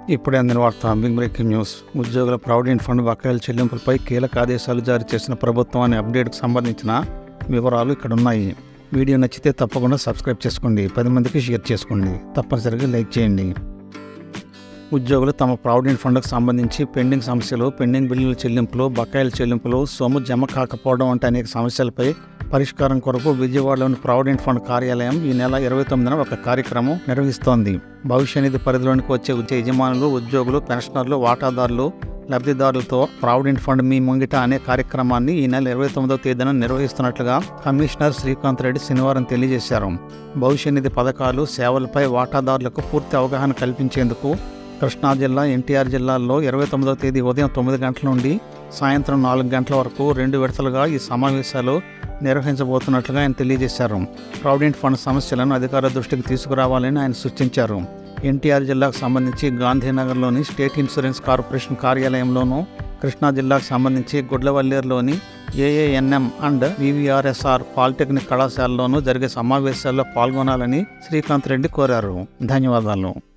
ఇప్పుడే అందిన వార్త బిగ్ బ్రేకింగ్ న్యూస్ ఉద్యోగుల ప్రావిడెంట్ ఫండ్ బకాయిల చెల్లింపులపై కీలక ఆదేశాలు జారీ చేసిన ప్రభుత్వం అనే అప్డేట్కు సంబంధించిన వివరాలు ఇక్కడ ఉన్నాయి వీడియో నచ్చితే తప్పకుండా సబ్స్క్రైబ్ చేసుకోండి పది మందికి షేర్ చేసుకోండి తప్పనిసరిగా లైక్ చేయండి ఉద్యోగులు తమ ప్రావిడెంట్ ఫండ్కు సంబంధించి పెండింగ్ సమస్యలు పెండింగ్ బిల్లుల చెల్లింపులు బకాయిల చెల్లింపులు సొమ్ము జమ కాకపోవడం వంటి అనేక సమస్యలపై పరిష్కారం కొరకు విజయవాడలోని ప్రావిడెంట్ ఫండ్ కార్యాలయం ఈ నెల ఇరవై తొమ్మిదిన ఒక కార్యక్రమం నిర్వహిస్తోంది భవిష్య నిధి పరిధిలోనికి వచ్చే ఉద్యోగ యజమానులు ఉద్యోగులు పెన్షనర్లు వాటాదారులు లబ్ధిదారులతో ప్రావిడెంట్ ఫండ్ మీ ముంగిట అనే కార్యక్రమాన్ని ఈ నెల ఇరవై తొమ్మిదవ తేదీన నిర్వహిస్తున్నట్లుగా కమిషనర్ శ్రీకాంత్ రెడ్డి శనివారం తెలియజేశారు భవిష్య నిధి పథకాలు సేవలపై వాటాదారులకు పూర్తి అవగాహన కల్పించేందుకు కృష్ణా జిల్లా ఎన్టీఆర్ జిల్లాల్లో ఇరవై తొమ్మిదవ తేదీ ఉదయం తొమ్మిది గంటల నుండి సాయంత్రం నాలుగు గంటల వరకు రెండు విడతలుగా ఈ సమావేశాలు నిర్వహించబోతున్నట్లుగా ఆయన తెలియజేశారు ప్రావిడెంట్ ఫండ్ సమస్యలను అధికారుల దృష్టికి తీసుకురావాలని ఆయన సూచించారు ఎన్టీఆర్ జిల్లాకు సంబంధించి గాంధీనగర్లోని స్టేట్ ఇన్సూరెన్స్ కార్పొరేషన్ కార్యాలయంలోనూ కృష్ణా జిల్లాకు సంబంధించి గుడ్లవల్లేరులోని ఏఏఎన్ఎం అండ్ వివిఆర్ఎస్ఆర్ పాలిటెక్నిక్ కళాశాలలోనూ జరిగే సమావేశాల్లో పాల్గొనాలని శ్రీకాంత్ రెడ్డి కోరారు ధన్యవాదాలు